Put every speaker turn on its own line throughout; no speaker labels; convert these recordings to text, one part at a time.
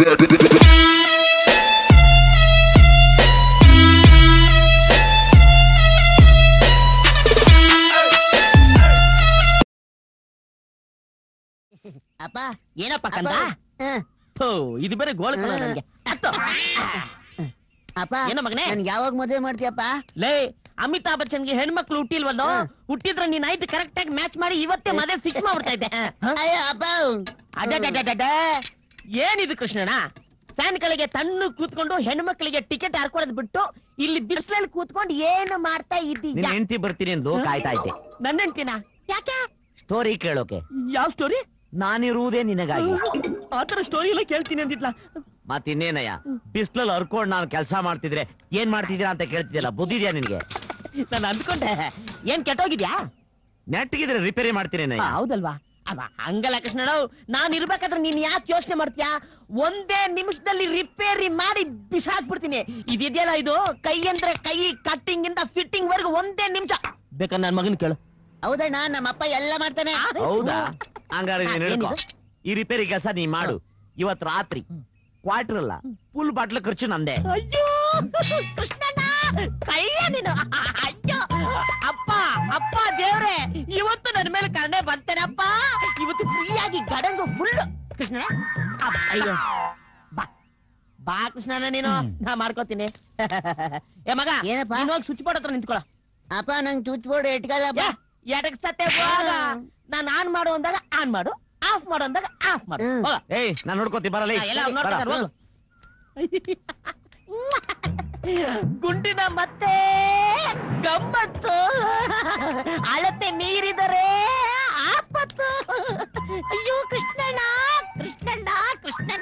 ಅಪ್ಪ
ಏನಪ್ಪ ಕಂದ
ಹ,
ಥು, ಇದು ಬೇರೆ ಗೋಳ ಕಲ ನನ್ಗೆ ಹತ್ತು.
ಅಪ್ಪ
ಏನೋ ಮಗನೇ
ನನ್ ಯಾವಾಗ ಮದುವೆ ಮಾಡ್ತೀಯಪ್ಪ
ಲೇ ಅಮಿತಾಬ್ ಬಚ್ಚನ್ಗೆ ಹೆಣ್ಮಕ್ಳು ಹುಟ್ಟಿಲ್ವಲ್ಲೋ ಹುಟ್ಟಿದ್ರೆ ನೀನ್ ನೈಟ್ ಕರೆಕ್ಟ್ ಆಗಿ ಮ್ಯಾಚ್ ಮಾಡಿ ಇವತ್ತೇ ಮದುವೆ ಫಿಕ್ಸ್ ಮಾಡ್ಬಿಡ್ತಾ ಇದ್ದೆ ಹ?
ಅಯ್ಯೋ ಅಪ್ಪ
ಅಡಡಡಡಡ. ಏನಿದು ಕೃಷ್ಣಣ್ಣ ಫ್ಯಾನ್ಗಳಿಗೆ ತಣ್ಣು ಕೂತ್ಕೊಂಡು ಹೆಣ್ಮಕ್ಳಿಗೆ ಟಿಕೆಟ್ ಹಾಕೊಡೋದ್ ಬಿಟ್ಟು ಇಲ್ಲಿ ಬಿಸಿಲಲ್ಲಿ ಕೂತ್ಕೊಂಡು ಏನು ಮಾಡ್ತಾ
ನಿನ್
ಇದ್ದೀಯ
ಹೆಂಡತಿ ಬರ್ತೀನಿ ಎಂದು ಕಾಯ್ತಾ ಇದ್ದೆ
ನನ್ನ ಹೆಂಡ್ತಿನ ಯಾಕೆ
ಸ್ಟೋರಿ ಕೇಳೋಕೆ
ಯಾವ ಸ್ಟೋರಿ
ನಾನಿರುವುದೇ ನಿನಗಾಗಿ
ಆತರ ಸ್ಟೋರಿ ಎಲ್ಲ ಕೇಳ್ತೀನಿ ಅಂದಿದ್ಲ
ಮತ್ತಿನ್ನೇನಯ್ಯ ಬಿಸ್ಲಲ್ಲಿ ಹರ್ಕೊಂಡ್ ನಾನು ಕೆಲಸ ಮಾಡ್ತಿದ್ರೆ ಏನ್ ಮಾಡ್ತಿದ್ದೀರಾ ಅಂತ ಕೇಳ್ತಿದ್ಯಲ್ಲ ಬುದ್ಧಿದ್ಯಾ ನಿನ್ಗೆ
ನಾನು ಅಂದ್ಕೊಂಡೆ ಏನ್ ಕೆಟ್ಟೋಗಿದ್ಯಾ
ನೆಟ್ಗಿದ್ರೆ ರಿಪೇರಿ ಮಾಡ್ತೀನಿ
ಆ, ಹೌದಲ್ವಾ ಅವ ಹಂಗಲ್ಲ ಕೃಷ್ಣಣ್ಣ ನಾನ್ ಇರ್ಬೇಕಾದ್ರೆ ನೀನ್ ಯಾಕೆ ಯೋಚನೆ ಮಾಡ್ತೀಯಾ ಒಂದೇ ನಿಮಿಷದಲ್ಲಿ ರಿಪೇರಿ ಮಾಡಿ ಬಿಸಾಕ್ಬಿಡ್ತೀನಿ ಇದಿದೆಯಲ್ಲ ಇದು ಕೈ ಅಂದ್ರೆ ಕೈ ಕಟ್ಟಿಂಗ್ ಇಂದ ಫಿಟ್ಟಿಂಗ್ ವರ್ಗು ಒಂದೇ ನಿಮಿಷ ಬೇಕಾದ್ರೆ ನನ್ ಮಗನ್ ಕೇಳು
ಹೌದಣ್ಣ ನಮ್ಮಪ್ಪ ಎಲ್ಲ ಮಾಡ್ತಾನೆ
ಹೌದಾ ಹಂಗಾರೆ ನೀನ್
ಆ,
ಹೇಳ್ಕೊ.
ಏನಿದು?
ಈ ರಿಪೇರಿ ಕೆಲಸ ನೀ ಮಾಡು ಇವತ್ ರಾತ್ರಿ ಕ್ವಾರ್ಟರ್ ಅಲ್ಲ ಫುಲ್ ಬಾಟ್ಲ್ ಖರ್ಚು ನಂದೆ
ಅಯ್ಯೋ ಕೃಷ್ಣಣ್ಣ ಕೈಯ ನೀನು ಅಯ್ಯೋ ಅಪ್ಪ ಅಪ್ಪ ದೇವ್ರೆ ಇವತ್ತು ನನ್ನ ಮೇಲೆ ಕರುಣೆ ಬಂತೇನಪ್ಪ ಇವತ್ತು ಫ್ರೀಯಾಗಿ ಗಡಂಗು ಫುಲ್ ಕೃಷ್ಣ ಅಯ್ಯೋ ಬಾ ಬಾ ಕೃಷ್ಣಣ್ಣ ನೀನು ನಾ ಮಾಡ್ಕೋತೀನಿ ಏ ಮಗ
ಏನಪ್ಪ?
ನೀನ್ ಹೋಗಿ ಸ್ವಿಚ್ ಬೋರ್ಡ್ ಹತ್ರ ನಿಂತ್ಕೊಳ್ಳೋ
ಅಪ್ಪ ನಂಗ್ ಚುಚ್ ಬೋರ್ಡ್ ಇಟ್ಕೊಳ್ಳಪ್ಪ
ಎಡಕ್ ಸತ್ತೆ ಹೋಗ ನಾನ್ ಆನ್ ಮಾಡು ಅಂದಾಗ ಆನ್ ಮಾಡು ಆಫ್ ಮಾಡು ಅಂದಾಗ ಆಫ್ ಮಾಡು
ಹ್ಮ್.
ಹೋಗ
ಏಯ್ ನಾನು ನೋಡ್ಕೋತಿ ಬರಲ್ಲ
ಆ, ಎಲ್ಲ ಅವ್ರ್ ನೋಡ್ಕೊತಾರೆ, ಹೋಗು. ಗುಂಡಿನ ಮತ್ತೆ ಗಮ್ಮತ್ತು ಅಳತೆ ನೀರಿದರೆ ಆಪತ್ತು ಅಯ್ಯೋ ಕೃಷ್ಣಣ್ಣ ಕೃಷ್ಣಣ್ಣ ಕೃಷ್ಣಣ್ಣ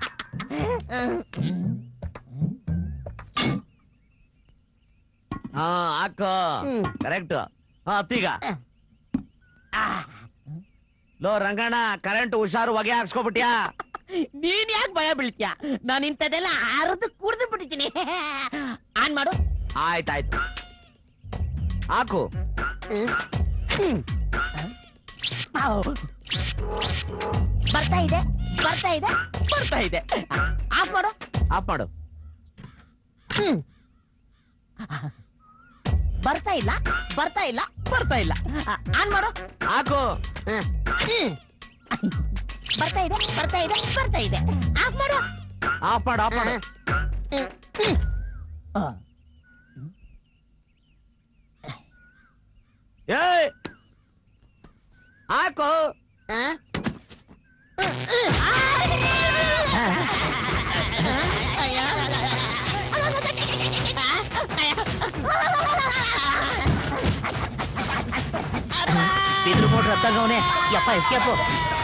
ಹಾ ಹಾಕೋ
ಹ್ಮ್.
ಕರೆಕ್ಟ್ ಹಾ ಅತ್ತೀಗ
ಆ,
ಲೋ ರಂಗಣ್ಣ ಕರೆಂಟ್ ಹುಷಾರು ಹೊಗೆ ಹಾಕ್ಸ್ಕೊಬಿಟ್ಯಾ
ನೀನ್ ಯಾಕೆ ಭಯ ಬೀಳ್ತೀಯ ನಾನು ಇಂಥದೆಲ್ಲ ಅರ್ದು ಕುಡ್ದು ಬಿಟ್ಟಿದ್ದೀನಿ ಆನ್ ಮಾಡು
ಆಯ್ತಾಯ್ತು ಹಾಕು
ಹ್ಮ್. ಹ್ಮ್.
ಆವ್. ಬರ್ತಾ ಇದೆ ಬರ್ತಾ ಇದೆ ಬರ್ತಾ ಇದೆ ಆಫ್ ಮಾಡು
ಆಫ್ ಮಾಡು
ಹ್ಮ್.
ಬರ್ತಾ ಇಲ್ಲ ಬರ್ತಾ ಇಲ್ಲ ಬರ್ತಾ ಇಲ್ಲ ಆ, ಆನ್ ಮಾಡು
ಹಾಕು
ಹ. ಹ್ಮ್.
ಬರ್ತಾ ಇದೆ ಬರ್ತಾ ಇದೆ ಬರ್ತಾ ಇದೆ ಆಫ್ ಮಾಡು
ಆಫ್ ಮಾಡು ಆಫ್ ಮಾಡು
ಹ್ಮ್. ಹ್ಮ್.
ಆ,
ಏಯ್ ಹಾಕು
ಆ? ಅಯ್ಯೋ.
ಇದ್ರ ಮೋಟ್ರ್ ಹತ್ತಂಗವನೆ ಯಪ್ಪ ಎಸ್ಕೇಪು